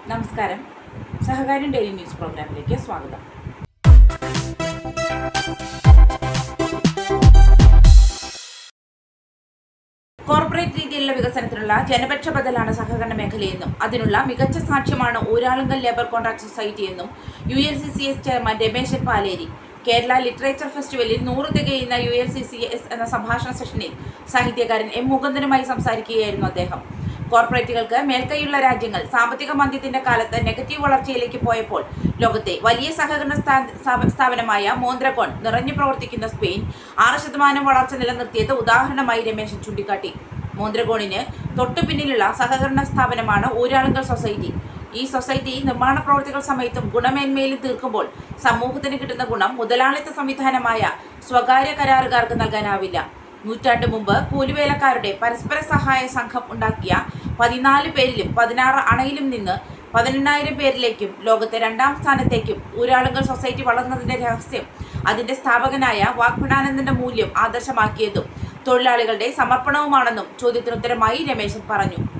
നമസ്കാരം സഹകാര്യം daily news പ്രോഗ്രാമിലേക്ക് സ്വാഗതം കോർപ്പറേറ്റ് രീതിയിലുള്ള വികസനത്തിനുള്ള ജനപക്ഷ ബദലാണ് സഹകരണ മേഖലയെന്നും അതിനുള്ള മികച്ച സാക്ഷ്യമാണ് ഊരാളുങ്കൽ ലേബർ കോൺട്രാക്ട് സൊസൈറ്റി എന്നും U L C C S chairman Rameshan Paleri Kerala literature ഫെസ്റ്റിവലിൽ നൂറ് തികയുന്ന U L C C S എന്ന സംഭാഷണ സെഷനിൽ സാഹിത്യകാരൻ എം മുകുന്ദനുമായി സംസാരിക്കുകയായിരുന്നു അദ്ദേഹം കോർപ്പറേറ്റുകൾക്ക് മേൽക്കൈയുള്ള രാജ്യങ്ങൾ സാമ്പത്തിക മന്ദത്തിന്റെ കാലത്ത് നെഗറ്റീവ് വളർച്ചയിലേക്ക് പോയപ്പോൾ ലോകത്തെ വലിയ സഹകരണ സ്ഥാ- സ്ഥാപ- സ്ഥാപനമായ മോന്ത്രകോൺ നിറഞ്ഞു പ്രവർത്തിക്കുന്ന സ്പെയിൻ ആറ് ശതമാനം വളർച്ച നിലനിർത്തിയത് ഉദാഹരണമായി രമേശൻ ചൂണ്ടിക്കാട്ടി മോന്ത്രകോണിന് തൊട്ടു പിന്നിലുള്ള സഹകരണ സ്ഥാപനമാണ് ഊരാളുങ്കൽ സൊസൈറ്റി ഈ സൊസൈറ്റി നിർമ്മാണ പ്രവർത്തികൾ സമയത്തും ഗുണമേന്മയിലും തീർക്കുമ്പോൾ സമൂഹത്തിന് കിട്ടുന്ന ഗുണം മുതലാളിത്ത സംവിധാനമായ സ്വകാര്യ കരാറുകാർക്ക് നൽകാനാവില്ല നൂറ്റാണ്ട് മുമ്പ് കൂലിവേലക്കാരുടെ പരസ്പര സഹായ സംഘം ഉണ്ടാക്കിയ പതിനാല് പേരിലും പതിനാറ് അണയിലും നിന്ന് പതിനെണ്ണായിരം പേരിലേക്കും ലോകത്തെ രണ്ടാം സ്ഥാനത്തേക്കും ഊരാളുങ്കൽ സൊസൈറ്റി വളർന്നതിന്റെ രഹസ്യം അതിന്റെ സ്ഥാപകനായ വാഗ്ഭടാനന്ദന്റെ മൂല്യം ആദർശമാക്കിയതും തൊഴിലാളികളുടെ സമർപ്പണവുമാണെന്നും ചോദ്യത്തിനുത്തരമായി രമേശൻ പറഞ്ഞു